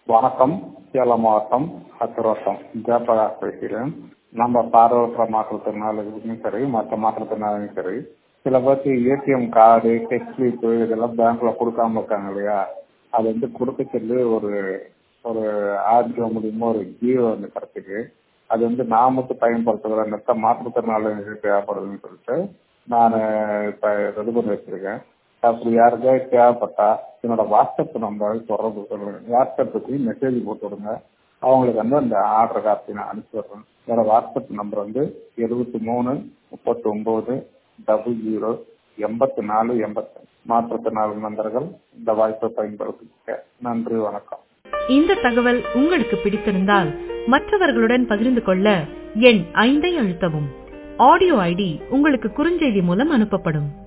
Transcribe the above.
வணக்கம் சேலம் மாவட்டம் அத்திரோட்டம் ஜெயபிரகாஷ் பேசுகிறேன் நம்ம பார்வையற்ற மாற்றுத்திறனாளிகளுக்கும் சரி மற்ற மாற்றுத்திறனாளிகளும் சரி சில பேருக்கு ஏடிஎம் கார்டு டெக்ஸ்ட் ஸ்லிப்பு இதெல்லாம் பேங்க்ல கொடுக்காம இருக்காங்க இல்லையா அது வந்து கொடுக்க சொல்லி ஒரு ஒரு ஆர்டிஓ மூலியமா ஒரு ஜியோ வந்து கிடைச்சிது அது வந்து நான் மட்டும் பயன்படுத்துகிற மற்ற மாற்றுத்திறனாளிகளுக்கு தேவைப்படுதுன்னு சொல்லிட்டு நான் இப்போ ரெடி பண்ணி வச்சிருக்கேன் அப்படி யாருக்காவது தேவைப்பட்டா என்னோட வாட்ஸ்அப் நம்பர் தொடர்பு சொல்லுங்க வாட்ஸ்அப்புக்கு மெசேஜ் போட்டு விடுங்க அவங்களுக்கு வந்து அந்த ஆர்டர் காப்பி நான் அனுப்பி விடுறேன் என்னோட வாட்ஸ்அப் நம்பர் வந்து எழுபத்தி மூணு முப்பத்தி ஒன்பது டபுள் ஜீரோ எண்பத்தி நாலு எண்பத்தி மாற்றுத்திறனாளி நண்பர்கள் இந்த வாய்ப்பை பயன்படுத்திக்க நன்றி வணக்கம் இந்த தகவல் உங்களுக்கு பிடித்திருந்தால் மற்றவர்களுடன் பகிர்ந்து கொள்ள எண் ஐந்தை அழுத்தவும் ஆடியோ ஐடி உங்களுக்கு குறுஞ்செய்தி மூலம் அனுப்பப்படும்